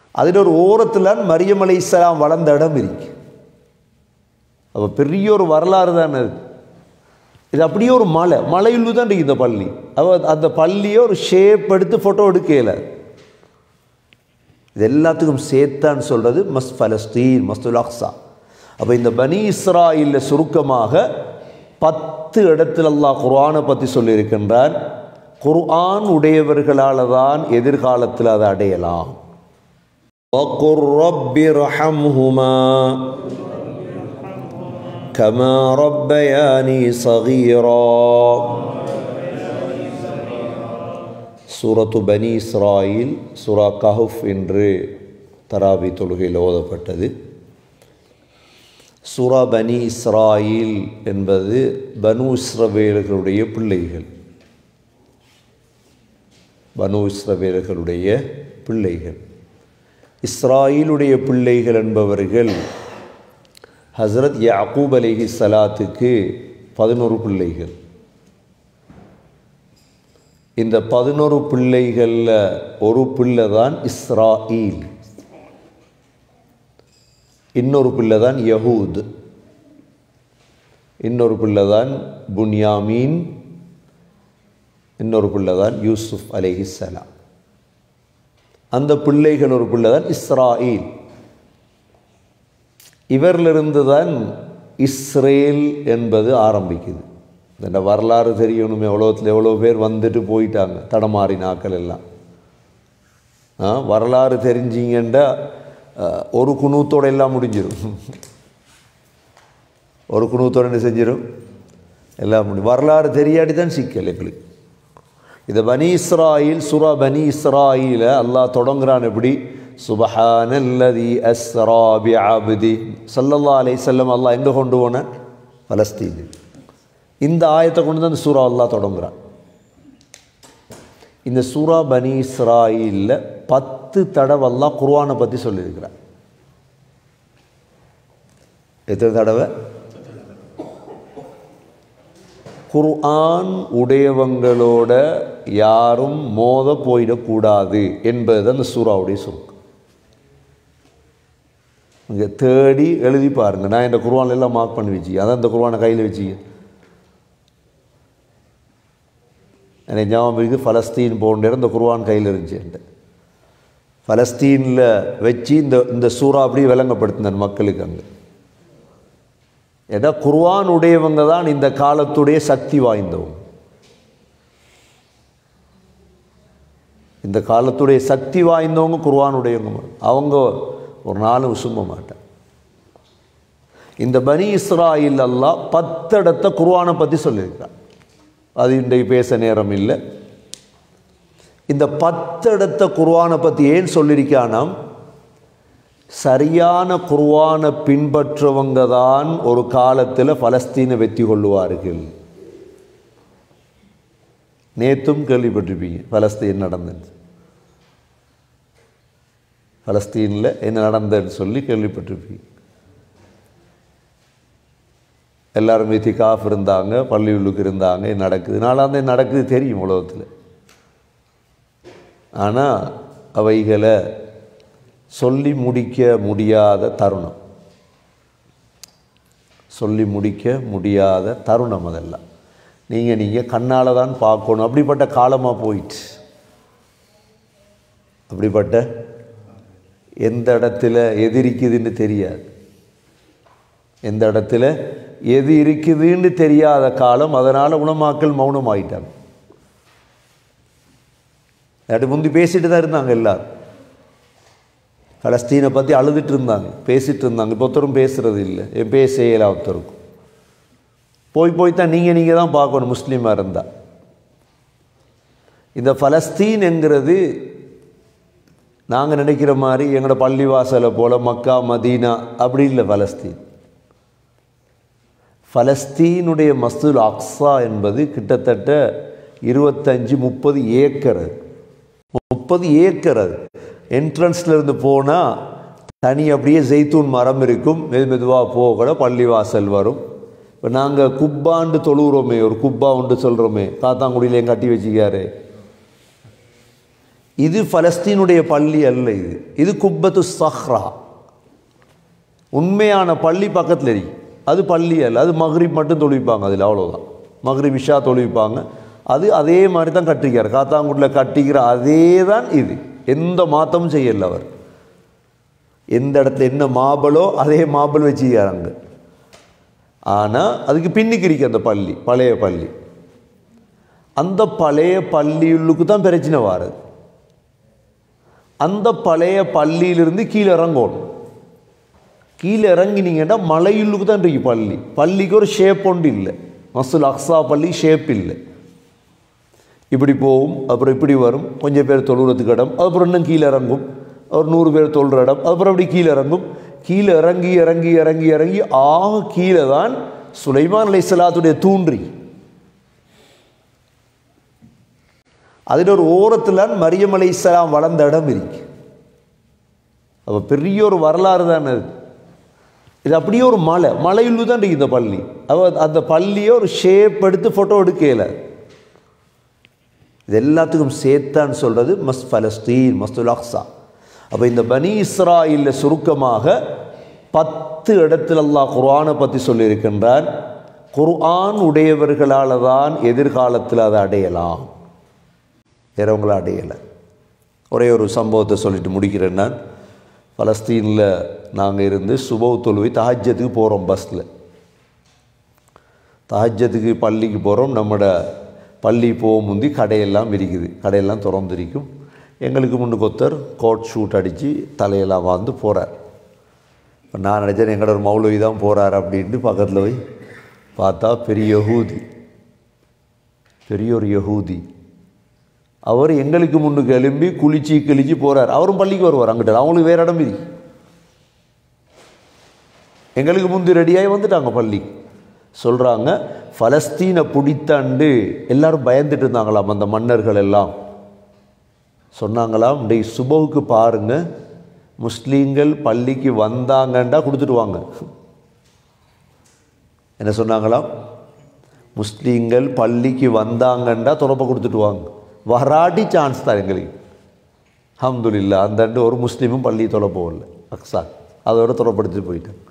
அதில் ஒரு ஓரத்தில் மரியம் அலைஹிஸ்ஸலாம் வளர்ந்த இடம் இருக்கு அப்போ பெரிய ஒரு வரலாறு தானே அது இது அப்படியே ஒரு மலை மலையுள்ளு தான் இருக்கு இந்த பள்ளி அவ அந்த பள்ளியை ஒரு ஷேப் எடுத்து ஃபோட்டோ எடுக்கல இது எல்லாத்துக்கும் சேர்த்தான்னு சொல்கிறது மஸ் பலஸ்தீன் மஸ்துல் அக்ஸா அப்போ இந்த பனி இஸ்ராயில் சுருக்கமாக பத்து இடத்துல அல்லாஹ் குர்ஆனை பற்றி சொல்லியிருக்கின்றான் குர்ஆன் உடையவர்களால் தான் எதிர்காலத்தில் அதை அடையலாம் وَقُلْ رَبِّ ارْحَمْهُمَا كَمَا رَبَّيَانِي صَغِيرًا சூரத்து பனி இஸ்ராயில் சூரா கஹுஃப் என்று தராபி தொழுகையில் ஓதப்பட்டது சூரா பனி இஸ்ராயில் என்பது பனு இஸ்ரவேலர்களுடைய பிள்ளைகள் பனு இஸ்ரவேலர்களுடைய பிள்ளைகள் இஸ்ராயிலுடைய பிள்ளைகள் என்பவர்கள் ஹசரத் யாக்கூப் அலிஹி சலாத்துக்கு பதினோரு பிள்ளைகள் இந்த பதினோரு பிள்ளைகளில் ஒரு பிள்ளை தான் இஸ்ராயில் இன்னொரு பிள்ளை தான் யஹூத் இன்னொரு பிள்ளை தான் புன்யாமீன் இன்னொரு பிள்ளை தான் யூசுஃப் அலிஹிஸ்ஸலாம் அந்த பிள்ளைகள் ஒரு பிள்ளை தான் இஸ்ராயில் இவரிலிருந்து தான் இஸ்ரேல் என்பது ஆரம்பிக்குது இந்த வரலாறு தெரியணுமே உலகத்தில் எவ்வளோ பேர் வந்துட்டு போயிட்டாங்க தடமாறினாக்கள் எல்லாம் ஆ, வரலாறு தெரிஞ்சிங்கண்டா அஹ், ஒரு குணூத்தோட எல்லாம் முடிஞ்சிடும் ஒரு குணூத்தோட என்ன செஞ்சிடும் எல்லாம் முடியும் வரலாறு தெரியாடி தான் சிக்கல் எங்களுக்கு இது பனி இஸ்ராயில் சுரா பனி இஸ்ராயில அல்லாஹ் தொடங்குறான் எப்படி சுபஹானல்லதி அஸ்ரா பி அப்தி ஸல்லல்லாஹு அலைஹி வஸல்லம் அல்லாஹ் எங்கே கொண்டு போன பலஸ்தீனில் இந்த ஆயத்தை கொண்டு தான் இந்த சூரா அல்லாஹ் தொடங்குறான் இந்த சூரா பனி இஸ்ராயில்ல பத்து தடவை அல்லாஹ் குர்ஆனை பற்றி சொல்லியிருக்கிறான் எத்தனை தடவை குர்ஆன் உடையவங்களோட யாரும் மோத போயிடக்கூடாது என்பது தான் இந்த சூறாவுடைய சுருக்கம் இங்கே தேடி எழுதி பாருங்க நான் இந்த குர்ஆன்ல எல்லாம் மார்க் பண்ணி வச்சுக்க அதான் இந்த குர்ஆனை கையில் வச்சுக்க எனக்கு ஞாபகம் இருக்குது ஃபலஸ்தீன் போன்ற இடம் இந்த குர்ஆன் கையில் இருந்துச்சு என்கிட்ட ஃபலஸ்தீனில் வச்சு இந்த இந்த சூறா அப்படி விளங்கப்படுத்தினார் மக்களுக்கு அங்கே ஏன்னா குர்ஆன் உடையவங்க தான் இந்த காலத்துடைய சக்தி வாய்ந்தவங்க இந்த காலத்துடைய சக்தி வாய்ந்தவங்க குர்ஆன் உடையவங்க அவங்க ஒரு நாளும் சும்ப மாட்டாங்க இந்த பனி இஸ்ராயில் அல்லாஹ் பத்தடத்தை குர்ஆனை பற்றி சொல்லியிருக்கான் அது இன்றைக்கு பேச நேரம் இல்லை இந்த பத்தடத்தை குர்ஆனை பற்றி ஏன் சொல்லியிருக்கானாம் சரியான குர்ஆனை பின்பற்றுவங்க தான் ஒரு காலத்தில் பலஸ்தீனை வெற்றி கொள்ளுவார்கள் நேத்தும் கேள்விப்பட்டிருப்பீங்க பலஸ்தீன் நடந்தது பலஸ்தீனில் என்ன நடந்ததுன்னு சொல்லி கேள்விப்பட்டிருப்பீங்க எல்லாரும் இத்திகாஃப் இருந்தாங்க பள்ளியுள்ளுக்கு இருந்தாங்க இது நடக்குது நாளாந்தே நடக்குது தெரியும் உலகத்தில் ஆனால் அவைகளை சொல்லி முடிக்க முடியாத தருணம் சொல்லி முடிக்க முடியாத தருணம் அதெல்லாம் நீங்கள் நீங்கள் கண்ணால் தான் பார்க்கணும் அப்படிப்பட்ட காலமாக போயிட்டு அப்படிப்பட்ட எந்த இடத்துல எது இருக்குதுன்னு தெரியாது எந்த இடத்துல எது இருக்குதுன்னு தெரியாத காலம் அதனால் உணமாக்கள் மௌனம் ஆயிட்டாங்க அது முந்தி பேசிட்டு தான் இருந்தாங்க எல்லாரும் பலஸ்தீனை பற்றி அழுதுட்டு இருந்தாங்க பேசிட்டு இருந்தாங்க இப்போ ஒருத்தரும் பேசுறது இல்லை என் பேச செய்யலை ஒருத்தருக்கும் போய் போய் தான் நீங்கள் நீங்கள் தான் பார்க்கணும் முஸ்லீமாக இருந்தால் இந்த பலஸ்தீன் என்கிறது நாங்கள் நினைக்கிற மாதிரி எங்களோட பள்ளிவாசலை போல் மக்கா மதீனா அப்படி இல்லை பலஸ்தீன் பலஸ்தீனுடைய மஸ்துல் அக்ஸா என்பது கிட்டத்தட்ட இருபத்தஞ்சு முப்பது ஏக்கர் அது முப்பது ஏக்கர் அது என்ட்ரன்ஸில் இருந்து போனால் தனி அப்படியே ஜெய்தூன் மரம் இருக்கும் மெது மெதுவாக போகக்கூட பள்ளிவாசல் வரும் இப்போ நாங்கள் குப்பாண்டு தொழுகிறோமே ஒரு குப்பா உண்டு சொல்கிறோமே காத்தாங்குடியிலையும் கட்டி வச்சுக்காரு இது பலஸ்தீனுடைய பள்ளி அல்ல இது இது குப்பத்து சஹ்ரா உண்மையான பள்ளி பக்கத்தில் இருக்கு அது பள்ளி அல்ல அது மஹ்ரிப் மட்டும் தொழுவிப்பாங்க அதில் அவ்வளோதான் மஹ்ரிப் இஷா தொழுவிப்பாங்க அது அதே மாதிரி தான் கட்டிக்கிறார் காத்தாங்குடில் கட்டிக்கிற அதே தான் இது எந்த மாற்றமும் செய்யல அவர் எந்த இடத்துல என்ன மாபலோ அதே மாபல் வச்சுக்கிறாங்க ஆனால் அதுக்கு பின்னுக்கு இருக்கு அந்த பள்ளி பழைய பள்ளி அந்த பழைய பள்ளியுள்ளுக்கு தான் பிரச்சனை வாருது அந்த பழைய பள்ளியிலிருந்து கீழே இறங்கணும் கீழே இறங்கினீங்கன்னா மலையுள்ளுக்கு தான் இருக்கு பள்ளி பள்ளிக்கு ஒரு ஷேப் ஒன்று இல்லை மசுல் அக்ஸா பள்ளி ஷேப் இல்லை இப்படி போகும் அப்புறம் இப்படி வரும் கொஞ்சம் பேர் தொழுறதுக்கு இடம் அப்புறம் இன்னும் கீழே இறங்கும் ஒரு நூறு பேர் தொழுற இடம் அப்புறம் அப்படி கீழே இறங்கும் கீழே இறங்கி இறங்கி இறங்கி இறங்கி ஆக கீழே தான் சுலைமான் அலை சலாத்துடைய தூன்றி அதில் ஒரு ஓரத்தில் மரியம் அலை இஸ்லாம் வளர்ந்த இடம் இருக்கு அப்போ பெரிய ஒரு வரலாறு தானே அது இது அப்படியே ஒரு மலை மலையுள்ளு தான் இருக்கு இந்த பள்ளி அவ அந்த பள்ளியை ஒரு ஷேப் எடுத்து ஃபோட்டோ எடுக்கல இது எல்லாத்துக்கும் சேர்த்தான்னு சொல்கிறது மஸ் பலஸ்தீன் மஸ்துல் அக்ஸா அப்போ இந்த பனி இஸ்ராயில் சுருக்கமாக பத்து இடத்துல அல்லாஹ் குர்ஆனை பற்றி சொல்லியிருக்கின்றான் குர்ஆன் உடையவர்களால் தான் எதிர்காலத்தில் அதை அடையலாம் வேறவங்கள அடையலை ஒரே ஒரு சம்பவத்தை சொல்லிட்டு முடிக்கிறேன் நான் பலஸ்தீனில் நாங்கள் இருந்து சுபவ் தொழுவை தஹஜத்துக்கு போகிறோம் பஸ்ஸில் தஹஜத்துக்கு பள்ளிக்கு போகிறோம் நம்மட பள்ளி போக முந்தி கடையெல்லாம் இருக்குது கடையெல்லாம் திறந்திருக்கும் எங்களுக்கு முன்னுக்கு ஒருத்தர் கோட் ஷூட் அடித்து தலையெல்லாம் வாழ்ந்து போகிறார் இப்போ நான் நினச்சேன் எங்களோட ஒரு மௌலவி தான் போகிறார் அப்படின்ட்டு பக்கத்தில் போய் பார்த்தா பெரிய யஹூதி பெரிய ஒரு யஹூதி அவர் எங்களுக்கு முன்னுக்கு எழும்பி குளிச்சு கிழிச்சு போகிறார் அவரும் பள்ளிக்கு வருவார் அங்கிட்ட அவங்களுக்கு வேறு இடம் இருக்கு எங்களுக்கு முந்தி ரெடியாகி வந்துட்டாங்க பள்ளி சொல்கிறாங்க ஃபலஸ்தீனை பிடித்தாண்டு எல்லாரும் பயந்துட்டு இருந்தாங்களாம் அந்த மன்னர்கள் எல்லாம் சொன்னாங்களாம் இன்றைக்கு சுபவுக்கு பாருங்க முஸ்லீம்கள் பள்ளிக்கு வந்தாங்கண்டா கொடுத்துட்டு வாங்க என்ன சொன்னாங்களாம் முஸ்லீம்கள் பள்ளிக்கு வந்தாங்கண்டா துறப்ப கொடுத்துட்டு வாங்க வராட்டி சான்ஸ் தான் எங்களுக்கு அஹமதுல்லா அந்த ஒரு முஸ்லீமும் பள்ளி தொலை போகல அக்ஸா அதோட துறப்படுத்திட்டு போயிட்டாங்க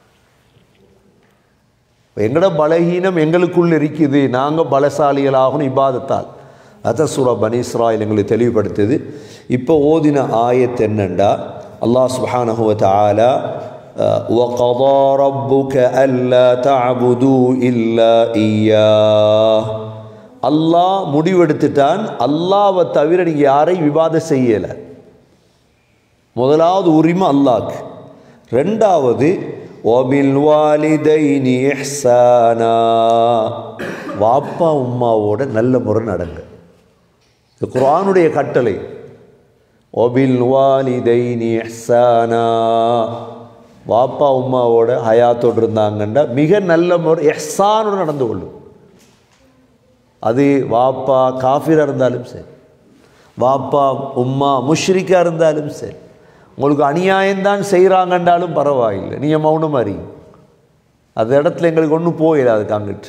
எங்களோட பலகீனம் எங்களுக்குள்ள இருக்குது நாங்கள் பலசாலிகளாகணும் இபாதத்தால் அத சூரா பனி இஸ்ராயில் எங்களுக்கு தெளிவுபடுத்துது இப்போ ஓதின ஆயத் என்னண்டா அல்லாஹ் சுப்ஹானஹு வ தஆலா وَقَضَى رَبُّكَ أَلَّا تَعْبُدُوا إِلَّا إِيَّاهُ அல்லாஹ் முடிவெடுத்துட்டான் அல்லாவை தவிர நீங்கள் யாரையும் விவாத செய்யலை முதலாவது உரிமை அல்லாஹ்க்கு ரெண்டாவது ஒபில் வாலிதைனி இஹ்சானா வாப்பா உம்மாவோட நல்ல முறை நடங்க இது குர்ஆனுடைய கட்டளை ஒபில் வாலிதைனி இஹ்சானா வாப்பா உம்மாவோட ஹயாத்தோடு இருந்தாங்கன்னா மிக நல்ல முறை எஹ்சானோடு நடந்து கொள்ளும் அது வாப்பா காஃபிராக இருந்தாலும் சரி வாப்பா உம்மா முஷ்ரிக்காக இருந்தாலும் சரி உங்களுக்கு அநியாயம்தான் செய்கிறாங்கன்றாலும் பரவாயில்லை நீங்கள் மௌனம் அறி அந்த இடத்துல எங்களுக்கு ஒன்றும் போயிடாது அதுக்கு அங்கிட்டு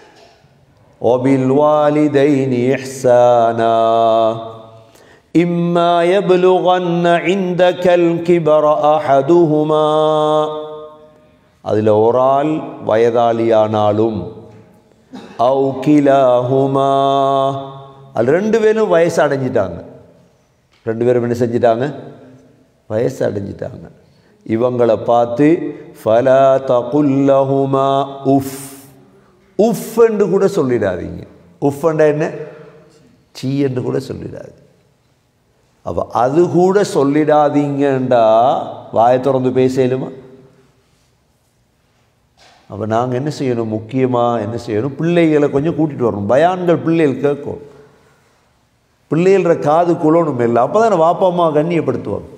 وبالوالدين إحسانا إما يبلغن عندك الكبر أحدهما அதில் ஒரு ஆள் வயதாளியானாலும் அவு கிலாஹுமா அது ரெண்டு பேரும் வயசு அடைஞ்சிட்டாங்க ரெண்டு பேரும் என்ன செஞ்சிட்டாங்க வயசு அடைஞ்சிட்டாங்க இவங்களை பார்த்து ஃபலா தகுல்லஹுமா உஃப் உஃப் என்று கூட சொல்லிடாதீங்க உஃப்ண்டா என்ன சீ என்று கூட சொல்லிடாது அப்போ அது கூட சொல்லிடாதீங்கண்டா வாயை திறந்து பேசலுமா அப்போ நாங்கள் என்ன செய்யணும் முக்கியமாக என்ன செய்யணும் பிள்ளைகளை கொஞ்சம் கூட்டிகிட்டு வரணும் பயான்கள் பிள்ளைகள் கேட்கும் பிள்ளைகள காது குழணும் இல்லை அப்போ தானே வாப்பா அம்மா கண்ணியப்படுத்துவாங்க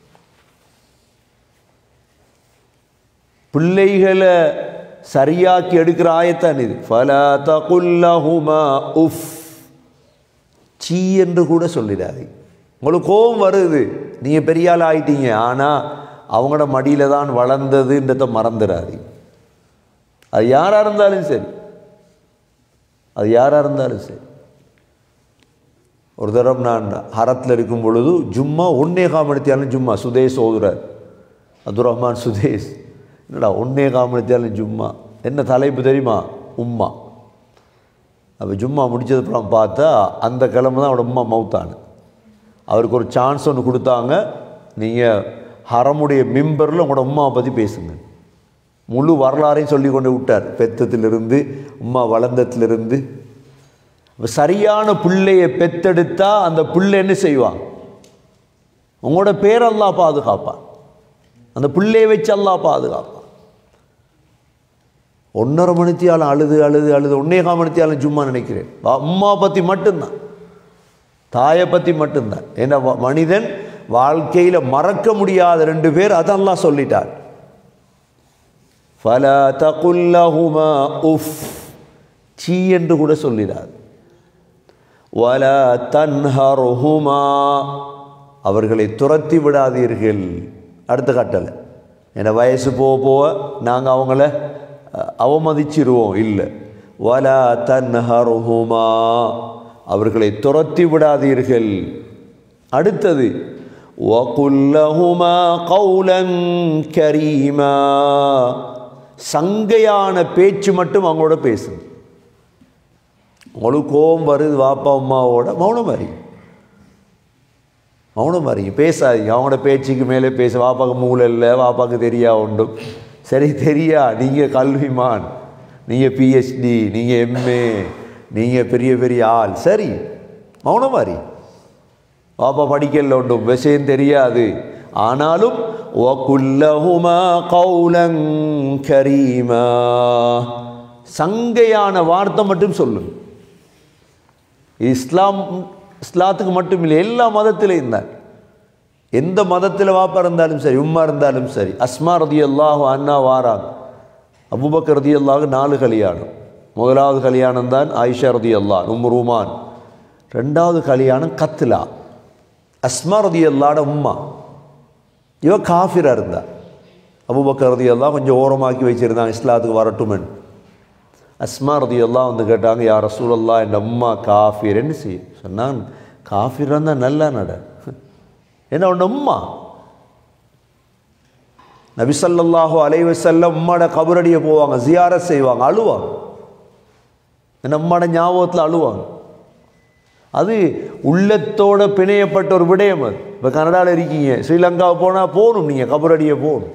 பிள்ளைகளை சரியாக்கி எடுக்கிற ஆயத்தான் இது ஃபலா தகுல்லஹுமா உஃப் சீ என்று கூட சொல்லிடாது உங்களுக்கு கோபம் வருது நீங்கள் பெரிய ஆள் ஆயிட்டீங்க ஆனால் அவங்களோட மடியில் தான் வளர்ந்ததுன்றதை மறந்துடாதீங்க அது யாராக இருந்தாலும் சரி அது யாராக இருந்தாலும் சரி ஒரு தரம் நான் ஹரத்தில் இருக்கும் பொழுது ஜும்மா ஒன்னே காமணித்தியாலும் ஜும்மா சுதேஷ் ஓதுறார் அப்துல் ரஹ்மான் சுதேஷ் என்னடா ஒன்னே காமணித்தியாலும் ஜும்மா என்ன தலைப்பு தெரியுமா உம்மா அப்போ ஜும்மா முடிச்சதுக்கப்புறம் பார்த்தா அந்த கிழமை தான் அவரோட உம்மா மவுத்தானு அவருக்கு ஒரு சான்ஸ் ஒன்று கொடுத்தாங்க நீங்கள் ஹரமுடைய மிம்பரில் உங்களோட உம்மாவை பற்றி பேசுங்க முழு வரலாறையும் சொல்லி கொண்டு விட்டார் பெத்தத்திலிருந்து உம்மா வளர்ந்தத்திலிருந்து அப்ப சரியான பிள்ளையை பெத்தெடுத்தா அந்த பிள்ளை என்ன செய்வான் உங்களோட பேரெல்லாம் பாதுகாப்பான் அந்த பிள்ளையை வச்சு எல்லாம் பாதுகாப்பான் ஒன்றரை மணித்தியாலும் அழுது அழுது அழுது ஒன்னே கால் மணித்தியாலும் சும்மா நினைக்கிறேன் வா- அம்மா பற்றி மட்டும்தான் தாயை பற்றி மட்டும்தான் ஏன்னா வ- மனிதன் வாழ்க்கையில் மறக்க முடியாத ரெண்டு பேர் அதெல்லாம் சொல்லிட்டார் ஃபலா தகுல்லஹுமா உஃப் சீ என்று கூட சொல்லிடாது வலா தன்ஹருஹுமா அவர்களை துரத்தி விடாதீர்கள் அடுத்த கட்டளை ஏன்னா வயசு போக போக நாங்கள் அவங்கள அஹ், அவமதிச்சிருவோம் இல்லை வலா தன்ஹருஹுமா அவர்களை துரத்தி விடாதீர்கள் அடுத்தது வகுல்லஹுமா கௌலன் கரீமா சங்கையான பேச்சு மட்டும் அவங்களோட பேசுங்க உங்களுக்கு கோபம் வருது வாப்பா அம்மாவோட மௌனம் அறி மௌனம் அறிங்க பேசாதீங்க அவங்களோட பேச்சுக்கு மேலே பேச வாப்பாக்கு மூளை இல்லை வாப்பாக்கு தெரியா உண்டும் சரி தெரியா நீங்கள் கல்விமான் நீங்கள் பிஹெச்டி நீங்கள் எம்ஏ நீங்கள் பெரிய பெரிய ஆள் சரி மௌனம் அறி பாப்பா படிக்கல உண்டும் விஷயம் தெரியாது ஆனாலும் وَقُلَّهُمَا قَوْلًا كَرِيمًا சங்கையான வார்த்தை மட்டும் சொல்லுங்க இஸ்லாம் இஸ்லாத்துக்கு மட்டும் இல்லை எல்லா மதத்திலையும் தான் எந்த மதத்தில் வாப்பா இருந்தாலும் சரி உம்மா இருந்தாலும் சரி அஸ்மா ரதி அல்லாஹ் அண்ணா வாராங்க அபுபக்கர் ரதி அல்லாஹ் நாலு கல்யாணம் முதலாவது கல்யாணம் தான் ஆயிஷா ரதி அல்லாஹ் உம் ரூமான் ரெண்டாவது கல்யாணம் கத்லா அஸ்மா ரதி அல்லாட உம்மா இவ காஃபிரா இருந்தா அபுபக்கர் ரதி அல்லாஹ் கொஞ்சம் ஓரமாக்கி வச்சிருந்தாங்க இஸ்லாத்துக்கு வரட்டுமென்னு அஸ்மா ரதி எல்லாம் வந்து கேட்டாங்க யார் ரசூலல்லா என் அம்மா காஃபிர் என்ன செய்ய சொன்னாங்க காஃபிர் இருந்தால் நல்லா நட என்ன உன் அம்மா நபிசல்லாஹு அலைவசல்லம் உம்மாட கபரடியை போவாங்க ஜியாரத் செய்வாங்க அழுவாங்க என் அம்மாட ஞாபகத்தில் அழுவாங்க அது உள்ளத்தோட பிணையப்பட்ட ஒரு விடயம் அது இப்போ கனடாவில் இருக்கீங்க ஸ்ரீலங்காவை போனால் போகணும் நீங்கள் கபரடியை போகணும்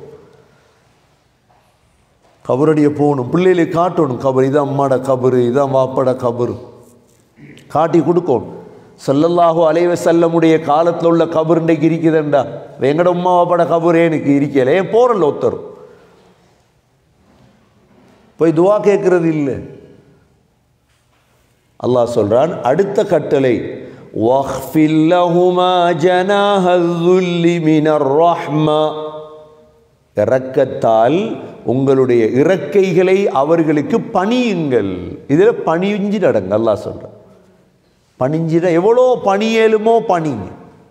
கபரடியை போகணும் பிள்ளைகளுக்கு காட்டணும் கபர் இதான் அம்மாட கபரு இதான் வாப்பட கபரு காட்டி கொடுக்கணும் ஸல்லல்லாஹு அலைஹி வஸல்லமுடைய காலத்தில் உள்ள கபர் இன்றைக்கு இருக்குதுண்டா எங்கட உம்மா வாப்பட கபர் எனக்கு இருக்கல ஏன் போறல ஒருத்தர் போய் துவா கேட்கறது இல்லை அல்லாஹ் சொல்றான் அடுத்த கட்டளை وَاخْفِضْ لَهُمَا جَنَاحَ الذُّلِّ مِنَ الرَّحْمَةِ இரக்கத்தால் உங்களுடைய இறக்கைகளை அவர்களுக்கு பணியுங்கள் இதில் பணிஞ்சு நடங்க அல்லாஹ் சொல்கிறான் பணிஞ்சிட எவ்வளோ பணியேலுமோ பணிங்க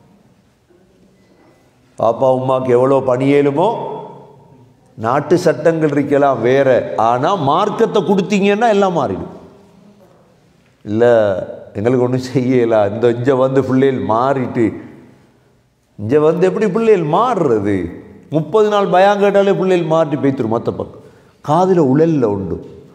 பாப்பா உமாக்கு எவ்வளோ பணியேலுமோ நாட்டு சட்டங்கள் இருக்கலாம் வேற ஆனால் மார்க்கத்தை கொடுத்தீங்கன்னா எல்லாம் மாறிடும் இல்லை எங்களுக்கு ஒன்றும் செய்யல இந்த இங்கே வந்து பிள்ளைகள் மாறிட்டு இங்கே வந்து எப்படி பிள்ளைகள் மாறுறது முப்பது நாள் பயம் கேட்டாலே பிள்ளைகள் மாற்றி பேத்துரும் மற்ற பக்கம் காதில் உழல்ல உண்டு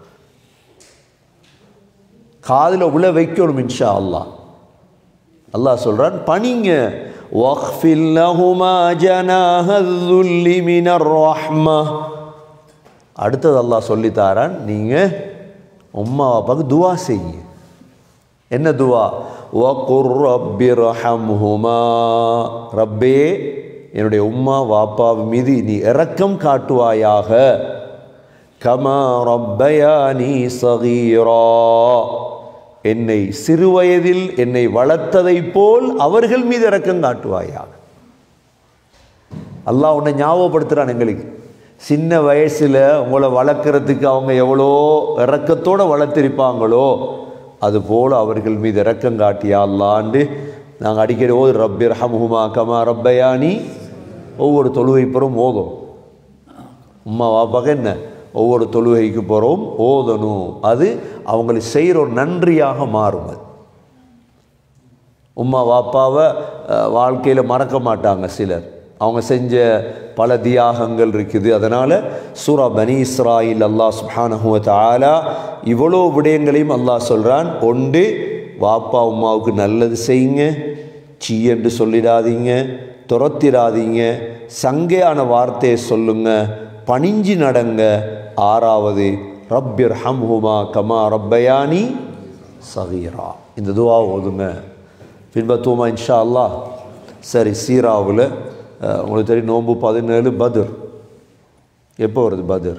காதில் உழ வைக்கணும் இன்ஷா அல்லாஹ் அல்லாஹ் சொல்றான் பணிங்க وَاخْفِضْ لَهُمَا جَنَاحَ الذُّلِّ مِنَ الرَّحْمَةِ அடுத்தது அல்லாஹ் சொல்லித்தாரான் நீங்கள் உம்மா அப்பாவுக்கு துவா செய்யுங்க என்ன துவா وَقُرْ رَبِّ ارْحَمْهُمَا ரப்பே என்னுடைய உம்மா வாப்பா மீது நீ இரக்கம் காட்டுவாயாக கமா ரப்பயானி சகீரா என்னை சிறுவயதில் என்னை வளர்த்ததைப் போல் அவர்கள் மீது இரக்கம் காட்டுவாயாக அல்லாஹ் உன்னை ஞாபகப்படுத்துகிறான் எங்களுக்கு சின்ன வயசில் உங்களை வளர்க்குறதுக்கு அவங்க எவ்வளோ இரக்கத்தோடு வளர்த்திருப்பாங்களோ அதுபோல் அவர்கள் மீது இரக்கம் காட்டியா அல்லாண்டு நாங்கள் அடிக்கடி ஓது ரப்பி ரஹமுமா கமா ரப்பயானி ஒவ்வொரு தொழுகை பெறும் ஓதும் உம்மா வாப்பாக என்ன ஒவ்வொரு தொழுகைக்கு போகிறோம் ஓதணும் அது அவங்களுக்கு செய்கிற ஒரு நன்றியாக மாறும் அது உம்மா வாப்பாவை வாழ்க்கையில் மறக்க மாட்டாங்க சிலர் அவங்க செஞ்ச பல தியாகங்கள் இருக்குது அதனால் சூரா பனி இஸ்ராயில் அல்லாஹ் சுப்ஹானஹு வ தஆலா இவ்வளோ விடயங்களையும் அல்லாஹ் சொல்கிறான் ஒன்று வாப்பா உம்மாவுக்கு நல்லது செய்யுங்க சீ என்று சொல்லிடாதீங்க துரத்திடாதீங்க சங்கையான வார்த்தையை சொல்லுங்க பணிஞ்சு நடங்க ஆறாவது ரப்பிர் ஹம்ஹுமா கமா ரப்பயானி சகீரா இந்த துவா ஓதுங்க பின்பற்றுவோமா இன்ஷா அல்லாஹ் சரி சீராவில் அஹ், உங்களுக்கு தெரியும் நோன்பு பதினேழு பத்ர் எப்போ வருது பத்ர்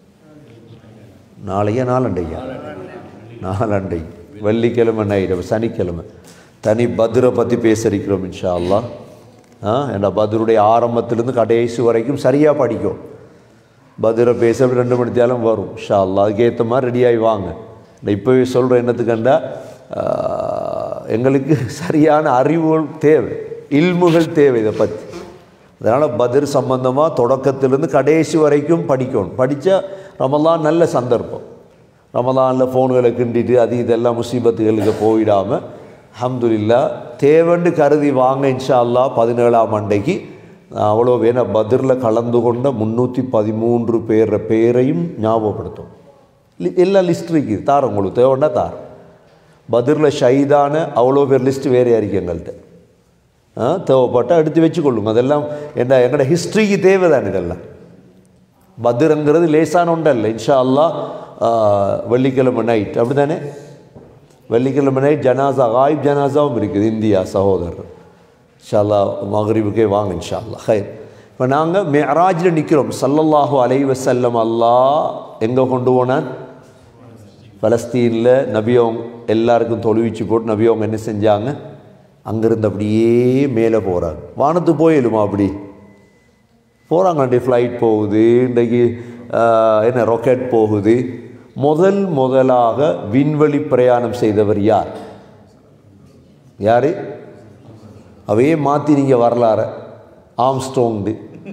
நாளையா நாளண்டையா நாளண்டை வெள்ளிக்கிழமை நைட்டு சனிக்கிழமை தனி பத்ரை பற்றி பேசிருக்கிறோம் இன்ஷா அல்லாஹ் ஆ ஏன்னா பத்ருடைய ஆரம்பத்திலேருந்து கடைசி வரைக்கும் சரியாக படிக்கும் பத்ரை பேச அப்படி ரெண்டு மணி தேலம் வரும் இன்ஷா அல்லாஹ் அதுக்கேற்ற மாதிரி ரெடியாகி வாங்க நான் இப்போவே சொல்கிறேன் என்னத்துக்கண்டா ஆஹ், எங்களுக்கு சரியான அறிவுகள் தேவை இல்முகள் தேவை இதை பற்றி அதனால் பதிர் சம்பந்தமாக தொடக்கத்திலேருந்து கடைசி வரைக்கும் படிக்கணும் படித்தா ரமலான் நல்ல சந்தர்ப்பம் ரமலானில் ஃபோன்களை கிண்டிட்டு அது இதெல்லாம் முசீபத்துகளுக்கு போயிடாமல் அல்ஹம்துலில்லா தேவண்டு கருதி வாங்க இன்ஷா அல்லாஹ் பதினேழாம் அன்றைக்கு நான் அவ்வளோ வேணா பதிரில் கலந்து கொண்ட முந்நூற்றி பதிமூன்று பேர் பேரையும் ஞாபகப்படுத்தும் லி- எல்லா லிஸ்ட் இருக்குது தார் உங்களுக்கு தேவைன்னா தார் பதிரில் ஷைதான அவ்வளோ பேர் லிஸ்ட் வேறு இருக்கு எங்கள்கிட்ட ஆ தேவைப்பட்டால் எடுத்து வச்சுக்கொள்ளுங்க அதெல்லாம் என்ன எங்களோட ஹிஸ்ட்ரிக்கு தேவைதான் இதெல்லாம் பத்ருங்கிறது லேசான ஒன்றல்ல இன்ஷா அல்லாஹ் ஆ, வெள்ளிக்கிழமை நைட் அப்படி தானே வெள்ளிக்கிழமை நைட் ஜனாசா காயிப் ஜனாசாவும் இருக்குது இந்தியா சகோதரர் இன்ஷா அல்லாஹ் மகரிபுக்கே வாங்க இன்ஷா அல்லாஹ் ஹைர் இப்போ நாங்கள் மெராஜில் நிற்கிறோம் சல்லல்லாஹு அலைஹி வஸல்லம் அல்லாஹ் எங்கே கொண்டு போனான் பலஸ்தீனில் நபியவங்க எல்லாருக்கும் தொழுவிச்சு போட்டு நபியவங்க என்ன செஞ்சாங்க அங்கேருந்து அப்படியே மேலே போகிறாங்க வானத்து போயிடுமா அப்படி போகிறாங்க அன்றைய ஃப்ளைட் போகுது இன்றைக்கு ஆஹ், என்ன ராக்கெட் போகுது முதல் முதலாக விண்வெளி பிரயாணம் செய்தவர் யார் யார் அவையே மாற்றி நீங்கள் வரலாற ஆம்ஸ்ட்ரோங்டு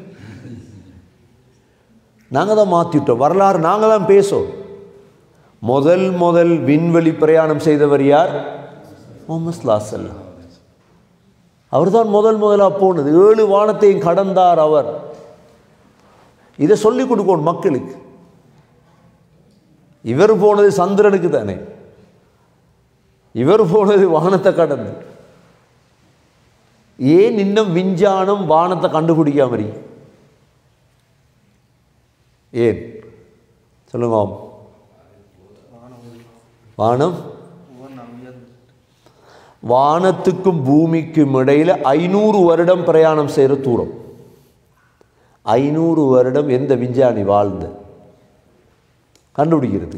நாங்கள் தான் மாற்றிட்டோம் வரலாறு நாங்கள் தான் பேசுவோம் முதல் முதல் விண்வெளி பிரயாணம் செய்தவர் யார் முகமது ஸ்லாசல்லாம் அவர்தான் முதல் முதலாக போனது ஏழு வானத்தையும் கடந்தார் அவர் இதை சொல்லிக் கொடுக்கணும் மக்களுக்கு இவர் போனது சந்திரனுக்கு தானே இவர் போனது வானத்தை கடந்து ஏன் இன்னும் விஞ்ஞானம் வானத்தை கண்டுபிடிக்காம இருக்கு ஏன் சொல்லுங்க ஆம். வானம் வானத்துக்கும் பூமிக்கும் இடையில ஐநூறு வருடம் பிரயாணம் செய்கிற தூரம் ஐநூறு வருடம் எந்த விஞ்ஞானி வாழ்ந்த கண்டுபிடிக்கிறது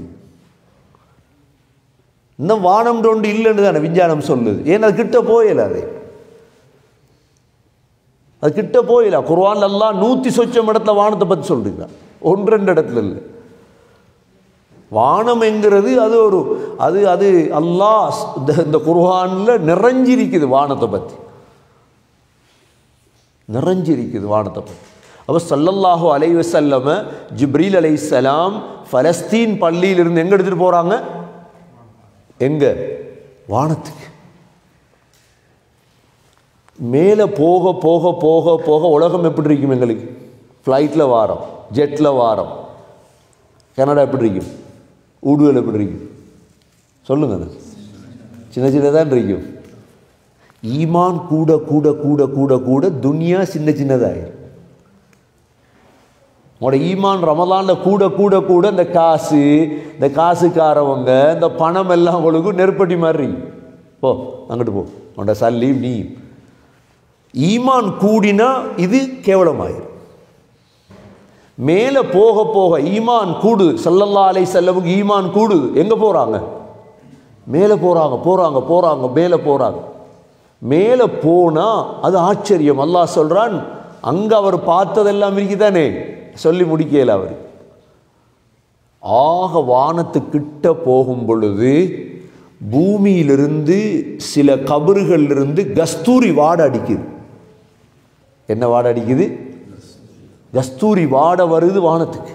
இன்னும் வானம் ஒன்று இல்லைன்னு தானே விஞ்ஞானம் சொல்லுது ஏன் அது கிட்ட போயல அது அது கிட்ட போயில குர்ஆன்ல எல்லாம் நூற்றி சொச்சம் இடத்துல வானத்தை பற்றி சொல்லிருக்கான் ஒன்று ரெண்டு இடத்துல இல்லை வானம் என்கிறது அது ஒரு அது அது அல்லாஹ் இந்த- இந்த குர்ஆன்ல நிறைஞ்சிருக்குது வானத்தை பற்றி நிறைஞ்சிருக்குது வானத்தை பற்றி அப்போ சல்லல்லாஹு அலைஹி வஸல்லம ஜிப்ரீல் அலைஹிஸ்ஸலாம் ஃபலஸ்தீன் பள்ளியிலிருந்து எங்கே எடுத்துகிட்டு போகிறாங்க எங்கே வானத்துக்கு மேலே போக போக போக போக உலகம் எப்படி இருக்கும் எங்களுக்கு ஃப்ளைட்டில் வாரம் ஜெட்டில் வாரம் கனடா எப்படி இருக்கும் ஊடுவல் எப்படி இருக்கும் சொல்லுங்க சின்ன சின்னதான் இருக்கும் ஈமான் கூட கூட கூட கூட கூட துனியா சின்ன சின்னதாயிரும் உங்களோட ஈமான் ரமலானில் கூட கூட கூட இந்த காசு இந்த காசுக்காரவங்க இந்த பணம் எல்லாம் உங்களுக்கு நெருப்பட்டி மாதிரி போ அங்கிட்டு போ உன்னோட சல்லி நீ ஈமான் கூடினா இது கேவலமாயிரும் மேலே போக போக ஈமான் கூடுது சல்லல்லா அலை செல்லமுக்கு ஈமான் கூடுது எங்கே போகிறாங்க மேலே போகிறாங்க போகிறாங்க போகிறாங்க மேலே போகிறாங்க மேலே போனால் அது ஆச்சரியம் அல்லாஹ் சொல்கிறான் அங்கே அவர் பார்த்ததெல்லாம் இருக்குதானே சொல்லி முடிக்கல அவர் ஆக வானத்துக்கிட்ட போகும் பொழுது பூமியிலிருந்து சில கபறுகளிலிருந்து கஸ்தூரி வாடை அடிக்குது என்ன வாடை அடிக்குது கஸ்தூரி வாடை வருது வானத்துக்கு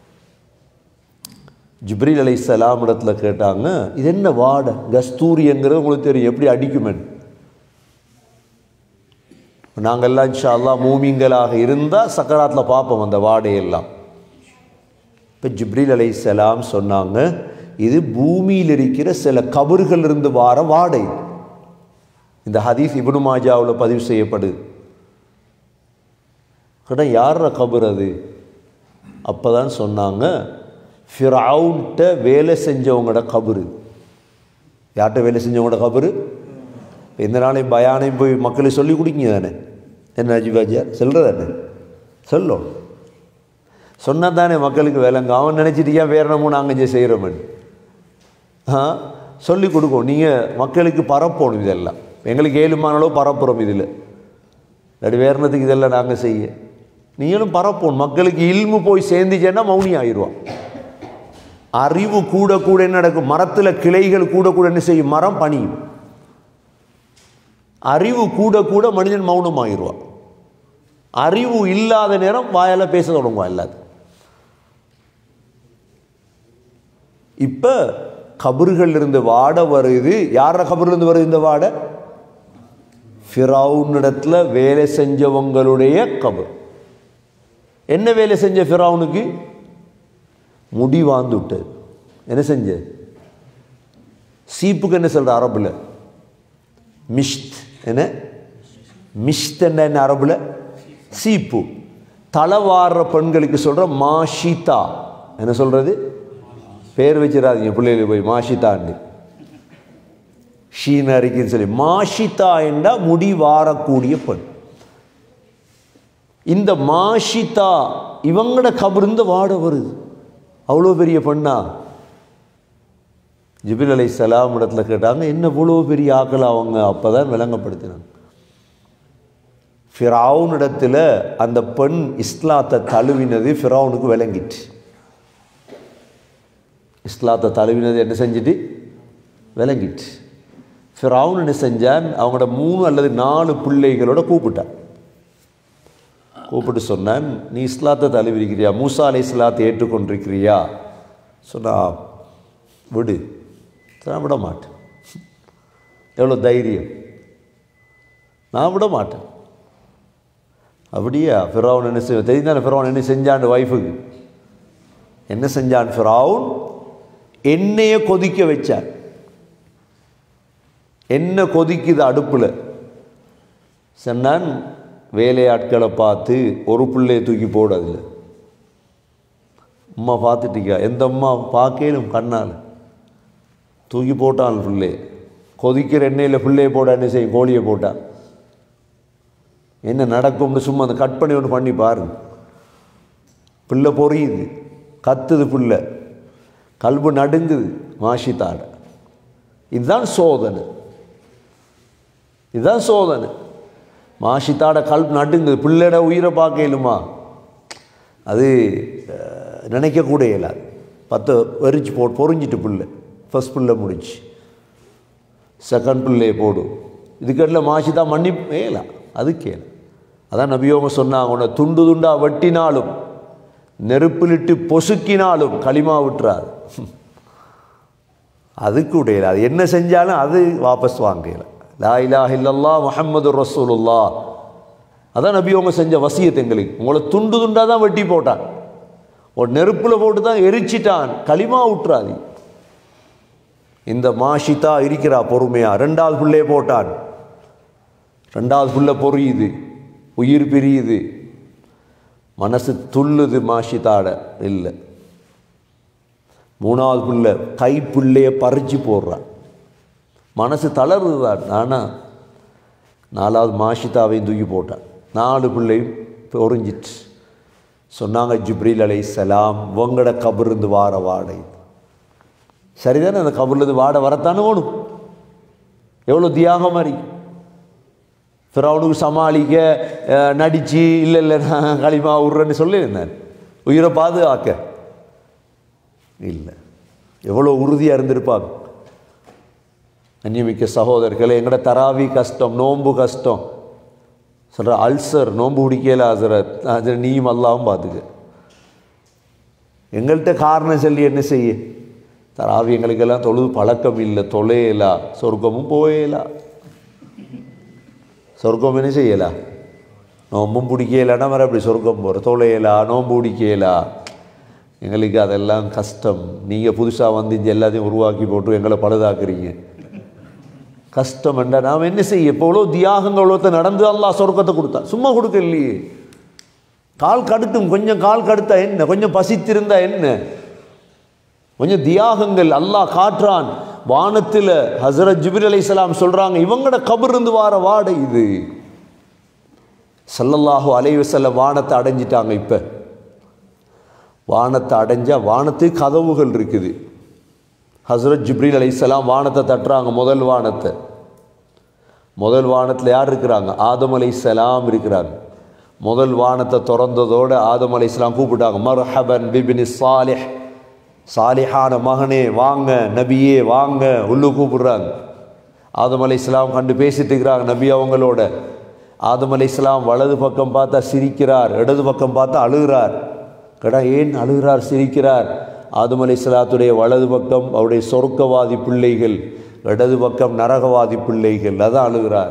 ஜிப்ரீல் அலை சலாம் இடத்துல கேட்டாங்க இது என்ன வாடை கஸ்தூரிங்கிறது உங்களுக்கு தெரியும் எப்படி அடிக்குமென் நாங்கள்லாம் இன்ஷா அல்லாஹ் மூமிங்களாக இருந்தால் சக்கராத்தில் பார்ப்போம் அந்த வாடையெல்லாம் இப்போ ஜிப்ரீல் அலைஹிஸ்ஸலாம் சொன்னாங்க இது பூமியில் இருக்கிற சில கபர்கள் இருந்து வார வாடை இந்த ஹதீஸ் இப்னு மாஜாவில் பதிவு செய்யப்படுது கடை யார கபர் அது அப்போ தான் சொன்னாங்க ஃபிரவுன்ட்ட வேலை செஞ்சவங்களோட கபரு யார்கிட்ட வேலை செஞ்சவங்களோட கபரு இந்த நாளையும் பயானையும் போய் மக்களுக்கு சொல்லி கொடுங்க தானே என்ன அஜிபாஜியார் சொல்கிறதானே சொல்லும் சொன்னால் தானே மக்களுக்கு விளங்க அவன் நினச்சிட்டு ஏன் வேற நம்ம நாங்கள் இங்கே செய்கிறோமன் ஆ சொல்லி கொடுக்கும் நீங்கள் மக்களுக்கு பரப்பணும் இதெல்லாம் எங்களுக்கு ஏழுமான அளவு பரப்புகிறோம் இதில் இல்லாட்டி வேறு என்னத்துக்கு இதெல்லாம் நாங்கள் செய்ய நீங்களும் பரப்பணும் மக்களுக்கு இல்மு போய் சேர்ந்துச்சேன்னா மௌனி ஆயிடுவான் அறிவு கூட கூட என்ன நடக்கும் மரத்தில் கிளைகள் கூட கூட என்ன செய்யும் மரம் பணியும் அறிவு கூட கூட மனிதன் மௌனம் ஆயிடுவான் அறிவு இல்லாத நேரம் வாயால் பேச தொடங்குவான் எல்லாத்தையும் இப்போ கபறுகள் இருந்து வாட வருது யார கபர்ல இருந்து வருது இந்த வாடை ஃபிரவுனிடத்தில் வேலை செஞ்சவங்களுடைய கபர் என்ன வேலை செஞ்ச ஃபிரவுனுக்கு முடி வாழ்ந்து விட்டது என்ன செஞ்ச சீப்புக்கு என்ன சொல்ற அரபுல மிஷ்த் என்ன மிஷ்த் என்ன என்ன அரபுல சீப்பு தலை வாடுற பெண்களுக்கு சொல்ற மாஷிதா என்ன சொல்றது பேர் வச்சிடாதீங்க பிள்ளைகளுக்கு போய் மாஷிதான்னு ஷீன் அறிக்கைன்னு சொல்லி மாஷிதா என்றா முடி வாரக்கூடிய பெண் இந்த மாஷிதா இவங்களோட கபருந்து வாட வருது அவ்வளோ பெரிய பெண்ணா ஜிபில் அலை சலாம் இடத்துல கேட்டாங்க என்ன இவ்வளோ பெரிய ஆக்கள் அவங்க அப்போ தான் விளங்கப்படுத்தினாங்க ஃபிரவுன் இடத்துல அந்த பெண் இஸ்லாத்தை தழுவினது ஃபிரவுனுக்கு விளங்கிட்டு இஸ்லாத்தை தழுவினது என்ன செஞ்சுட்டு விளங்கிட்டு ஃபிரவுன் என்ன செஞ்சான் அவங்களோட மூணு அல்லது நாலு பிள்ளைகளோட கூப்பிட்டான் கூப்பிட்டு சொன்னான் நீ இஸ்லாத்தை தழுவிருக்கிறியா மூசா அலை இஸ்லாத்தை ஏற்றுக்கொண்டிருக்கிறியா சொன்னா விடு நான் விட மாட்டேன் எவ்வளோ தைரியம் நான் விட மாட்டேன் அப்படியா ஃபிரவுன் என்ன செய்ய தெரிந்தானே ஃபிரவுன் என்ன செஞ்சான் ஒய்ஃபுக்கு என்ன செஞ்சான் ஃபிரவுன் எண்ணெயை கொதிக்க வச்சான் எண்ணெய் கொதிக்குது அடுப்பில் சொன்னான் வேலையாட்களை பார்த்து ஒரு பிள்ளையை தூக்கி போடு அதில் அம்மா பார்த்துட்டிக்கா எந்த அம்மா பார்க்கலும் கண்ணால் தூக்கி போட்டான் பிள்ளை கொதிக்கிற எண்ணெயில் பிள்ளையை போட என்ன செய்யும் கோழியை போட்டான் என்ன நடக்கும்னு சும்மா அந்த கட் பண்ணி ஒன்று பண்ணி பாருங்க பிள்ளை பொரியுது கத்துது பிள்ளை கல்பு நடுங்குது மாஷித்தாட இதுதான் சோதனை இதுதான் சோதனை மாஷித்தாட கல்பு நடுங்குது பிள்ளையோட உயிரை பார்க்கலுமா அது அஹ், நினைக்கக்கூட இயலாது பத்து வெறிச்சு போ பொறிஞ்சிட்டு பிள்ளை ஃபஸ்ட் பிள்ளை முடிச்சு செகண்ட் பிள்ளையை போடும் இதுக்கட்டில் மாஷிதா மன்னி மேலாம் அது கேளு அதான் நபியோங்க சொன்னாங்க உன்னை துண்டு துண்டா வெட்டினாலும் நெருப்பிலிட்டு பொசுக்கினாலும் களிமா விட்டுறாது அதுக்கு உடையல அது என்ன செஞ்சாலும் அது வாபஸ் வாங்கல லா இலாஹ இல்லல்லா முஹம்மது ரசூலுல்லா அதான் நபி அவங்க செஞ்ச வசியத் எங்களுக்கு உங்களை துண்டு துண்டா தான் வெட்டி போட்டான் ஒரு நெருப்பில் போட்டு தான் எரிச்சிட்டான் களிமா விட்டுறாது இந்த மாஷிதா இருக்கிறா பொறுமையா ரெண்டாவது பிள்ளைய போட்டான் ரெண்டாவது புள்ள பொரியுது உயிர் பிரியுது மனசு துள்ளுது மாஷிதாட இல்லை மூணாவது புள்ள கை புள்ளைய பறிச்சு போடுறான் மனசு தளருதுதான் ஆனா நாலாவது மாஷிதாவையும் தூக்கி போட்டான் நாலு பிள்ளையும் பொறிஞ்சிட்டு சொன்னாங்க ஜிப்ரீல் அலை சலாம் உங்களோட கபருந்து வார வாடை சரிதானே அந்த கபர்லேருந்து வாட வரத்தானே வேணும் எவ்வளோ தியாகம் மாதிரி ஃபிரௌனுக்கு சமாளிக்க அஹ், நடிச்சு இல்லை இல்லை நான் களிமா விட்றேன்னு சொல்லியிருந்தேன் உயிரை பாதுகாக்க இல்லை எவ்வளோ உறுதியாக இருந்திருப்பாங்க அந்நியமிக்க சகோதரர்களே எங்கட தராவி கஷ்டம் நோன்பு கஷ்டம் சொல்கிற அல்சர் நோன்பு பிடிக்கல ஹசரத் அது நீயும் அல்லாவும் பார்த்துக்க எங்கள்கிட்ட காரணம் சொல்லி என்ன செய்ய தராவி எங்களுக்கெல்லாம் தொழுது பழக்கம் இல்லை தொலையலா சொர்க்கமும் போயலா சொர்க்கம் என்ன செய்யலா நோம்பும் பிடிக்கலான்னா வர அப்படி சொர்க்கம் போகிற தொலையலா நோம்பு பிடிக்கலா எங்களுக்கு அதெல்லாம் கஷ்டம் நீங்கள் புதுசாக வந்து இங்கே எல்லாத்தையும் உருவாக்கி போட்டு எங்களை பழுதாக்குறீங்க கஷ்டம் என்றா நாம் என்ன செய்ய இப்போ எவ்வளோ தியாகங்கள் எவ்வளோத்த நடந்து அல்லாஹ் சொர்க்கத்தை கொடுத்தா சும்மா கொடுக்க இல்லையே கால் கடுட்டும் கொஞ்சம் கால் கடுத்தா என்ன கொஞ்சம் பசித்திருந்தா என்ன கொஞ்சம் தியாகங்கள் அல்லாஹ் காட்டுறான் வானத்தில் ஹசரத் ஜிபிர் அலைஹிஸ்ஸலாம் சொல்றாங்க இவங்களோட கபர் இருந்து வார வாடை இது ஸல்லல்லாஹு அலைஹி வஸல்லம் வானத்தை அடைஞ்சிட்டாங்க இப்போ வானத்தை அடைஞ்சா வானத்துக்கு கதவுகள் இருக்குது ஹசரத் ஜிப்ரீல் அலைஹிஸ்ஸலாம் வானத்தை தட்டுறாங்க முதல் வானத்தை முதல் வானத்தில் யார் இருக்கிறாங்க ஆதம் அலைஹிஸ்ஸலாம் இருக்கிறாங்க முதல் வானத்தை திறந்ததோட ஆதம் அலைஹிஸ்ஸலாம் கூப்பிட்டாங்க மர்ஹபன் பிபினி சாலிஹ் சாலிஹான மகனே வாங்க நபியே வாங்க உள்ளு கூப்பிடுறாங்க ஆதம் அலைஹிஸ்ஸலாம் கண்டு பேசிட்டு இருக்கிறாங்க நபி அவங்களோட ஆதம் அலைஹிஸ்ஸலாம் வலது பக்கம் பார்த்தா சிரிக்கிறார் இடது பக்கம் பார்த்தா அழுகிறார் கடா ஏன் அழுகிறார் சிரிக்கிறார் ஆதம் அலைஹிஸ்ஸலாத்துடைய வலது பக்கம் அவருடைய சொர்க்கவாதி பிள்ளைகள் இடது பக்கம் நரகவாதி பிள்ளைகள் அதான் அழுகிறார்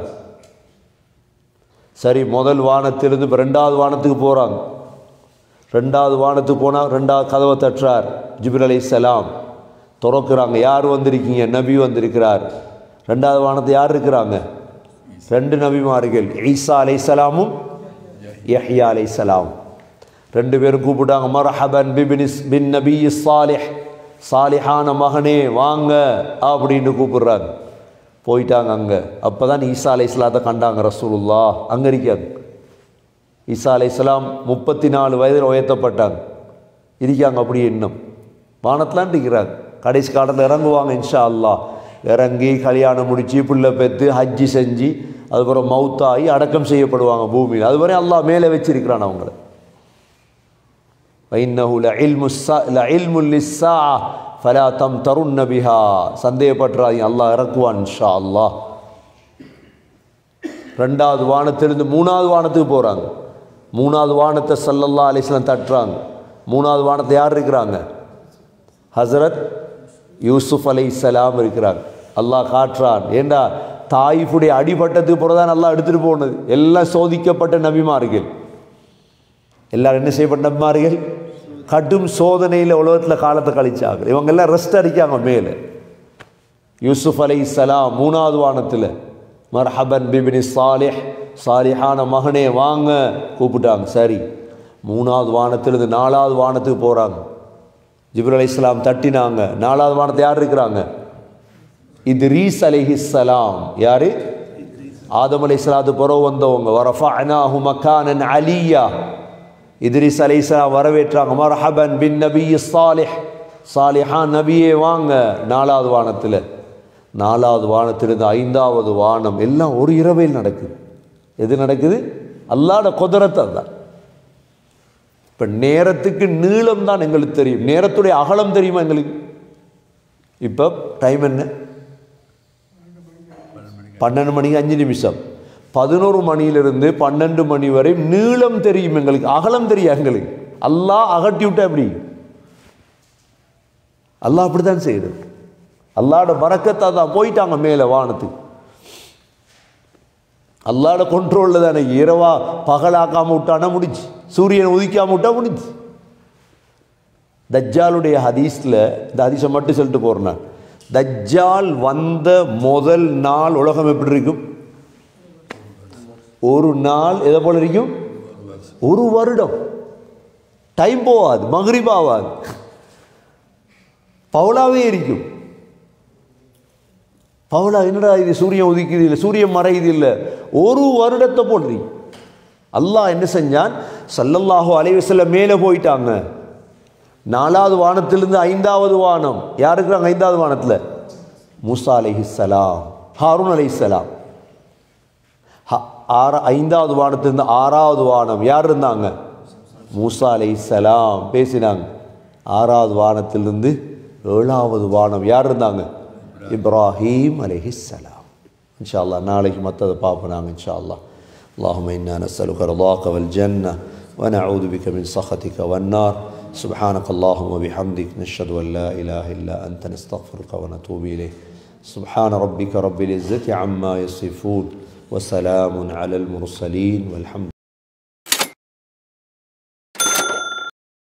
சரி முதல் வானத்திலிருந்து இப்போ ரெண்டாவது வானத்துக்கு போகிறாங்க ரெண்டாவது வானத்துக்கு போனால் ரெண்டாவது கதவை தட்டுறார் ஜிபிர் அலைஹிஸ்ஸலாம் திறக்கிறாங்க யார் வந்திருக்கீங்க நபி வந்திருக்கிறார் ரெண்டாவது வானத்தை யார் இருக்கிறாங்க ரெண்டு நபிமார்கள் ஈசா அலைஹிஸ்ஸலாமும் யஹ்யா அலைஹிஸ்ஸலாம் ரெண்டு பேரும் கூப்பிட்டாங்க மர்ஹபன் பிபினிஸ் பின் நபி சாலிஹ் சாலிஹான மகனே வாங்க அப்படின்னு கூப்பிடுறாங்க போயிட்டாங்க அங்கே அப்போ தான் ஈசா அலை இஸ்லாத்தை கண்டாங்க ரசூலுல்லா அங்கே இருக்காங்க ஈசா அலை இஸ்லாம் முப்பத்தி நாலு வயதில் உயர்த்தப்பட்டாங்க இருக்காங்க அப்படி இன்னும் வானத்துலான் இருக்கிறாங்க கடைசி காலத்தில் இறங்குவாங்க இன்ஷா அல்லாஹ் இறங்கி கல்யாணம் முடித்து பிள்ளை பெற்று ஹஜ்ஜி செஞ்சு அதுக்கப்புறம் மௌத்தாகி அடக்கம் செய்யப்படுவாங்க பூமியில் அதுவரை அல்லாஹ் மேலே வச்சிருக்கிறான் அவங்கள وإنه لعلم السا... لعلم للساعة فلا تمترن بها சந்தேகப்படுறாதீங்க அல்லாஹ் இறக்குவான் இன்ஷா அல்லாஹ் ரெண்டாவது வானத்திலிருந்து மூணாவது வானத்துக்கு போகிறாங்க மூணாவது வானத்தை சல்லல்லா அலிஸ்லாம் தட்டுறாங்க மூணாவது வானத்தை யார் இருக்கிறாங்க ஹசரத் யூசுப் அலை சலாம் இருக்கிறாங்க அல்லாஹ் காட்டுறான் ஏண்டா தாயிஃபுடைய அடிபட்டதுக்கு பிறகுதான் நல்லா எடுத்துகிட்டு போனது எல்லாம் சோதிக்கப்பட்ட நபிமார்கள் எல்லாரும் என்ன செய்யப்பட்ட நபிமார்கள் கடும் சோதனையில் உலகத்தில் காலத்தை கழிச்சாங்க இவங்க எல்லாம் ரெஸ்ட் அடிக்காங்க மேலே யூசுப் அலை சலாம் மூணாவது வானத்தில் மர்ஹபன் பிபினி சாலிஹ் சாலிஹான மகனே வாங்க கூப்பிட்டாங்க சரி மூணாவது வானத்திலிருந்து நாலாவது வானத்துக்கு போகிறாங்க ஜிப்ரல் அலை இஸ்லாம் தட்டினாங்க நாலாவது வானத்தை யார் இருக்கிறாங்க இத்ரீஸ் அலைஹிஸ்ஸலாம் யாரு ஆதம் அலை இஸ்லாத்து புறவு வந்தவங்க வரஃபஅனாஹு மக்கானன் அலியா இத்ரிஸ் அலைஹிஸ்ஸலாம் வரவேற்றாங்க மர்ஹபன் பின் நபி சாலிஹ் சாலிஹான் நபியே வாங்க நாலாவது வானத்தில் நாலாவது வானத்திலிருந்து ஐந்தாவது வானம் எல்லாம் ஒரு இரவையில் நடக்குது எது நடக்குது அல்லாட குதிரத்தை தான் இப்போ நேரத்துக்கு நீளம் தான் எங்களுக்கு தெரியும் நேரத்துடைய அகலம் தெரியுமா எங்களுக்கு இப்போ டைம் என்ன பன்னெண்டு மணிக்கு அஞ்சு நிமிஷம் பதினோரு மணியிலிருந்து பன்னெண்டு மணி வரை நீளம் தெரியும் எங்களுக்கு அகலம் தெரியும் எங்களுக்கு அல்லாஹ் அகட்டி விட்டா எப்படி அல்லாஹ் அப்படித்தான் செய்யுது அல்லாட பறக்கத்தா தான் போயிட்டாங்க மேலே வானத்துக்கு அல்லாட கொண்ட்ரோலில் தானே இரவா பகலாக்காம விட்டானா முடிச்சு சூரியனை உதிக்காம விட்டா முடிச்சு தஜ்ஜாலுடைய ஹதீஸில் இந்த ஹதீஸை மட்டும் சொல்லிட்டு போகிறேன் நான் தஜ்ஜால் வந்த முதல் நாள் உலகம் எப்படி இருக்கும் ஒரு நாள் எதை போல இருக்கும் ஒரு வருடம் டைம் போகாது மகரிப் ஆகாது பவுலாவே இருக்கும் பவுலா என்னடா இது சூரியன் உதிக்குது இல்லை சூரியன் மறையுது இல்லை ஒரு வருடத்தை போடுறீ அல்லாஹ் என்ன செஞ்சான் சல்லல்லாஹு அலைவசல்ல மேலே போயிட்டாங்க நாலாவது வானத்திலிருந்து ஐந்தாவது வானம் யார் இருக்கிறாங்க ஐந்தாவது வானத்தில் மூசா அலைஹிஸ்ஸலாம் ஹாரூன் அலைஹிஸ்ஸலாம் ஆறு ஐந்தாவது வானத்திலிருந்து ஆறாவது வானம் யார் இருந்தாங்க மூசா அலைஹிஸ்ஸலாம் பேசினாங்க ஆறாவது வானத்திலிருந்து ஏழாவது வானம் யார் இருந்தாங்க இப்ராஹீம் அலைஹிஸ்ஸலாம் இன்ஷா அல்லாஹ் நாளைக்கு மற்றதை பார்ப்போம் நாங்கள் இன்ஷா அல்லாஹ் اللهم إنا نسألك رضاك والجنة ونعوذ بك من سخطك والنار سبحانك اللهم وبحمدك نشهد أن لا إله إلا أنت نستغفرك ونتوب إليك سبحان ربك رب العزة عما يصفون وسلام على المرسلين والحمد